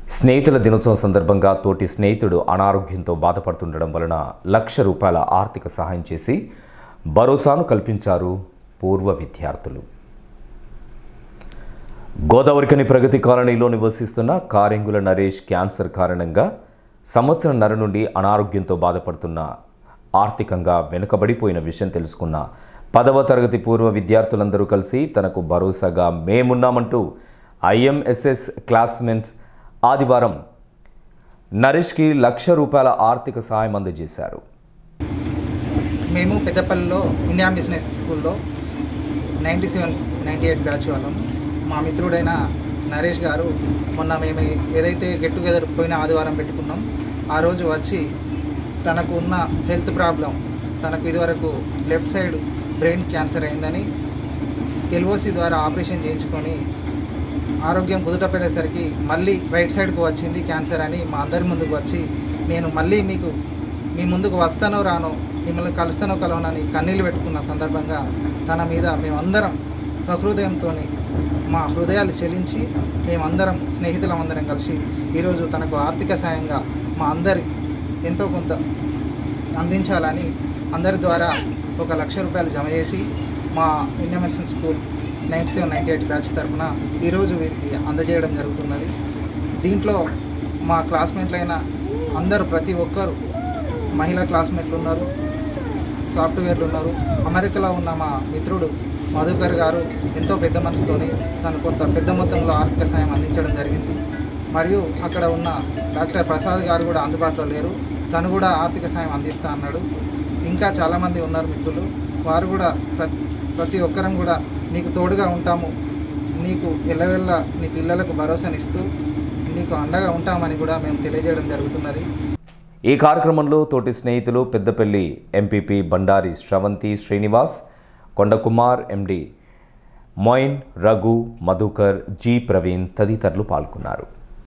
స్నేహితుల దినోత్సవం సందర్భంగా తోటి స్నేహితుడు అనారోగ్యంతో బాధపడుతుండడం వలన లక్ష రూపాయల ఆర్థిక సహాయం చేసి భరోసాను కల్పించారు పూర్వ విద్యార్థులు గోదావరికని ప్రగతి కాలనీలో నివసిస్తున్న కారెంగుల నరేష్ క్యాన్సర్ కారణంగా సంవత్సరంన్నర నుండి అనారోగ్యంతో బాధపడుతున్న ఆర్థికంగా వెనుకబడిపోయిన విషయం తెలుసుకున్న పదవ తరగతి పూర్వ విద్యార్థులందరూ కలిసి తనకు భరోసాగా మేమున్నామంటూ ఐఎంఎస్ఎస్ క్లాస్మేట్స్ ఆదివారం నరేష్కి లక్ష రూపాయల ఆర్థిక సహాయం అందజేశారు మేము పెద్దపల్లిలో ఇండియా బిజినెస్ స్కూల్లో ninety seven ninety eight batch వాళ్ళం మా మిత్రుడైన నరేష్ గారు మొన్న మేము ఏదైతే గెట్ టుగెదర్ పోయిన ఆదివారం పెట్టుకున్నాం ఆ రోజు వచ్చి తనకు ఉన్న హెల్త్ ప్రాబ్లం తనకు ఇదివరకు లెఫ్ట్ సైడ్ బ్రెయిన్ క్యాన్సర్ అయిందని ఎల్ఓసి ద్వారా ఆపరేషన్ చేయించుకొని ఆరోగ్యం కుదుట పెట్టేసరికి మళ్ళీ రైట్ సైడ్కు వచ్చింది క్యాన్సర్ అని మా అందరి ముందుకు వచ్చి నేను మళ్ళీ మీకు మీ ముందుకు వస్తానో రానో మిమ్మల్ని కలుస్తానో కలవనని కన్నీళ్ళు పెట్టుకున్న సందర్భంగా తన మీద మేమందరం సహృదయంతో మా హృదయాలు చెలించి మేమందరం స్నేహితులం అందరం కలిసి ఈరోజు తనకు ఆర్థిక సాయంగా మా అందరి ఎంతో కొంత అందించాలని అందరి ద్వారా ఒక లక్ష రూపాయలు జమ చేసి మా Indian medicine school ninety seven ninety eight batch తరఫున ఈరోజు వీరికి అందజేయడం జరుగుతున్నది దీంట్లో మా క్లాస్మేట్లైన అందరూ ప్రతి ఒక్కరు మహిళా క్లాస్మేట్లు ఉన్నారు సాఫ్ట్వేర్లు ఉన్నారు అమెరికాలో ఉన్న మా మిత్రుడు మధుకర్ గారు ఎంతో పెద్ద మనసుతోని తను కొంత పెద్ద మొత్తంలో ఆర్థిక సాయం అందించడం జరిగింది మరియు అక్కడ ఉన్న డాక్టర్ ప్రసాద్ గారు కూడా అందుబాటులో లేరు తను కూడా ఆర్థిక సాయం అందిస్తా అన్నాడు ఇంకా చాలామంది ఉన్నారు మిత్రులు వారు కూడా ప్రతి ప్రతి ఒక్కరం కూడా నీకు తోడుగా ఉంటాము నీకు ఎల్లవెల్ల నీ పిల్లలకు భరోసానిస్తూ నీకు అండగా ఉంటామని కూడా మేము తెలియజేయడం జరుగుతున్నది ఈ కార్యక్రమంలో తోటి స్నేహితులు Peddapalli MPP Bandari Sravanthi Srinivas Kondakumar MD Moin Raghu Madhukar G Praveen తదితరులు పాల్గొన్నారు